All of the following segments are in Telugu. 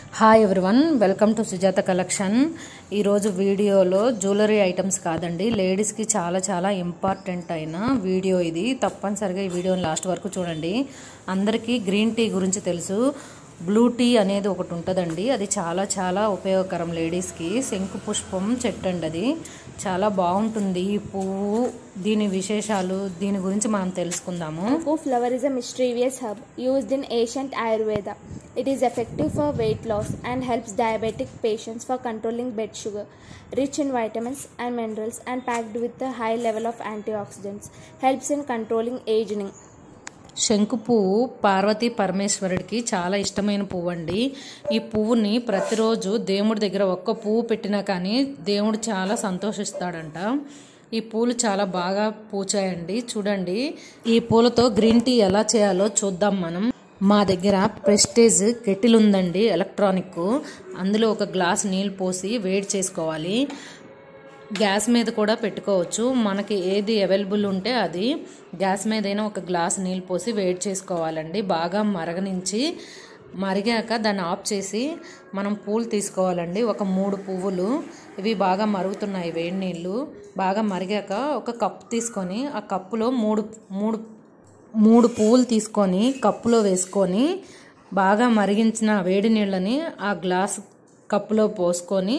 Hi everyone welcome to Sujatha collection ఈరోజు వీడియోలో జ్యువెలరీ ఐటమ్స్ కాదండి లేడీస్కి చాలా చాలా ఇంపార్టెంట్ అయిన వీడియో ఇది తప్పనిసరిగా ఈ వీడియోని లాస్ట్ వరకు చూడండి అందరికీ గ్రీన్ టీ గురించి తెలుసు బ్లూ టీ అనేది ఒకటి ఉంటుందండి అది చాలా చాలా ఉపయోగకరం లేడీస్కి శంకు పుష్పం చెట్టు అండి అది చాలా బాగుంటుంది ఈ పువ్వు దీని విశేషాలు దీని గురించి మనం తెలుసుకుందాము Anku flower is a mischievous herb used in ancient Ayurveda. It is effective for weight loss and helps diabetic patients for controlling blood sugar. Rich in vitamins and minerals and packed with a high level of antioxidants. Helps in controlling aging. శంకు పువ్వు పార్వతీ పరమేశ్వరుడికి చాలా ఇష్టమైన పువ్వు అండి ఈ పువ్వుని ప్రతిరోజు దేవుడి దగ్గర ఒక్క పువ్వు పెట్టినా కానీ దేవుడు చాలా సంతోషిస్తాడంట ఈ పూలు చాలా బాగా పూచాయండి చూడండి ఈ పూలతో గ్రీన్ టీ ఎలా చేయాలో చూద్దాం మనం మా దగ్గర ప్రెస్టేజ్ కెటిల్ ఉందండి ఎలక్ట్రానిక్ అందులో ఒక గ్లాస్ నీళ్ళు పోసి వేడి చేసుకోవాలి గ్యాస్ మీద కూడా పెట్టుకోవచ్చు మనకి ఏది అవైలబుల్ ఉంటే అది గ్యాస్ మీదైనా ఒక గ్లాస్ నీళ్ళు పోసి వేడి చేసుకోవాలండి బాగా మరగనించి మరిగాక దాన్ని ఆఫ్ చేసి మనం పూలు తీసుకోవాలండి ఒక మూడు పువ్వులు ఇవి బాగా మరుగుతున్నాయి వేడి నీళ్ళు బాగా మరిగాక ఒక కప్పు తీసుకొని ఆ కప్పులో మూడు మూడు మూడు పువ్వులు తీసుకొని కప్పులో వేసుకొని బాగా మరిగించిన వేడి నీళ్ళని ఆ గ్లాస్ కప్పులో పోసుకొని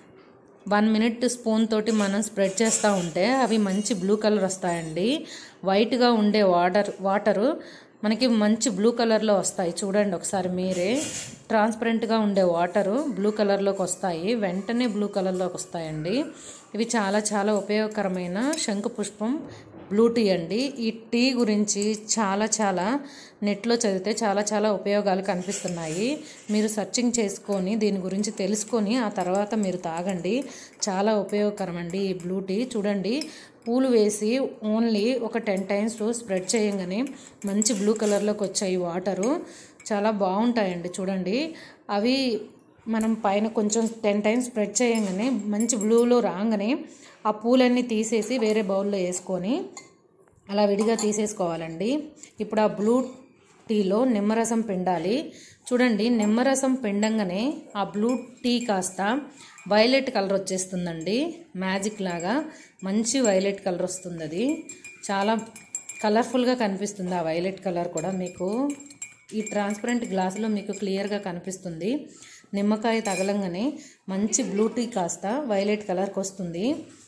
వన్ మినిట్ స్పూన్ తోటి మనం స్ప్రెడ్ చేస్తూ ఉంటే అవి మంచి బ్లూ కలర్ వస్తాయండి వైట్గా ఉండే వాటర్ వాటరు మనకి మంచి బ్లూ కలర్లో వస్తాయి చూడండి ఒకసారి మీరే ట్రాన్స్పరెంట్గా ఉండే వాటరు బ్లూ కలర్లోకి వస్తాయి వెంటనే బ్లూ కలర్లోకి వస్తాయండి ఇవి చాలా చాలా ఉపయోగకరమైన శంకు పుష్పం బ్లూ టీ అండి ఈ టీ గురించి చాలా చాలా నెట్లో చదివితే చాలా చాలా ఉపయోగాలు కనిపిస్తున్నాయి మీరు సర్చింగ్ చేసుకొని దీని గురించి తెలుసుకొని ఆ తర్వాత మీరు తాగండి చాలా ఉపయోగకరం అండి ఈ బ్లూ టీ చూడండి పూలు వేసి ఓన్లీ ఒక టెన్ టైమ్స్ స్ప్రెడ్ చేయగానే మంచి బ్లూ కలర్లోకి వచ్చాయి వాటరు చాలా బాగుంటాయండి చూడండి అవి మనం పైన కొంచెం టెన్ టైమ్స్ స్ప్రెడ్ చేయగానే మంచి బ్లూలో రాగానే ఆ పూలన్నీ తీసేసి వేరే బౌల్లో వేసుకొని అలా విడిగా తీసేసుకోవాలండి ఇప్పుడు ఆ బ్లూ టీలో నిమ్మరసం పిండాలి చూడండి నిమ్మరసం పిండంగానే ఆ బ్లూ టీ కాస్త వైలెట్ కలర్ వచ్చేస్తుందండి మ్యాజిక్ లాగా మంచి వైలెట్ కలర్ వస్తుంది అది చాలా కలర్ఫుల్గా కనిపిస్తుంది ఆ వైలెట్ కలర్ కూడా మీకు ఈ ట్రాన్స్పరెంట్ గ్లాసులో మీకు క్లియర్గా కనిపిస్తుంది నిమ్మకాయ తగలంగానే మంచి బ్లూ టీ కాస్త వైలెట్ కలర్కి వస్తుంది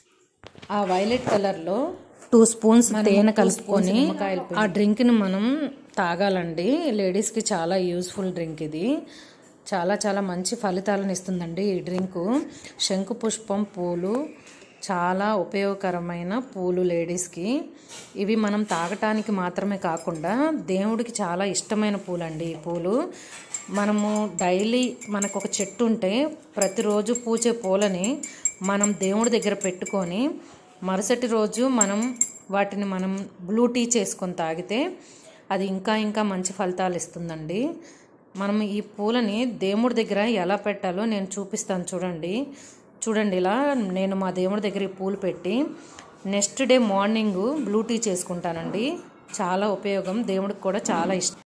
ఆ వైలెట్ కలర్లో టూ స్పూన్స్ తేనె కలుపుకొని ఆ డ్రింక్ని మనం తాగాలండి లేడీస్కి చాలా యూస్ఫుల్ డ్రింక్ ఇది చాలా చాలా మంచి ఫలితాలను ఇస్తుందండి ఈ డ్రింకు శంకు పుష్పం పూలు చాలా ఉపయోగకరమైన పూలు లేడీస్కి ఇవి మనం తాగటానికి మాత్రమే కాకుండా దేవుడికి చాలా ఇష్టమైన పూలండి ఈ పూలు మనము డైలీ మనకు ఒక చెట్టు ఉంటే ప్రతిరోజు పూచే పూలని మనం దేవుడి దగ్గర పెట్టుకొని మరుసటి రోజు మనం వాటిని మనం బ్లూ టీ చేసుకొని తాగితే అది ఇంకా ఇంకా మంచి ఫలితాలు ఇస్తుందండి మనం ఈ పూలని దేవుడి దగ్గర ఎలా పెట్టాలో నేను చూపిస్తాను చూడండి చూడండి ఇలా నేను మా దేవుడి దగ్గర ఈ పూలు పెట్టి next day morning blue tea చేసుకుంటానండి చాలా ఉపయోగం దేవుడికి కూడా చాలా ఇష్టం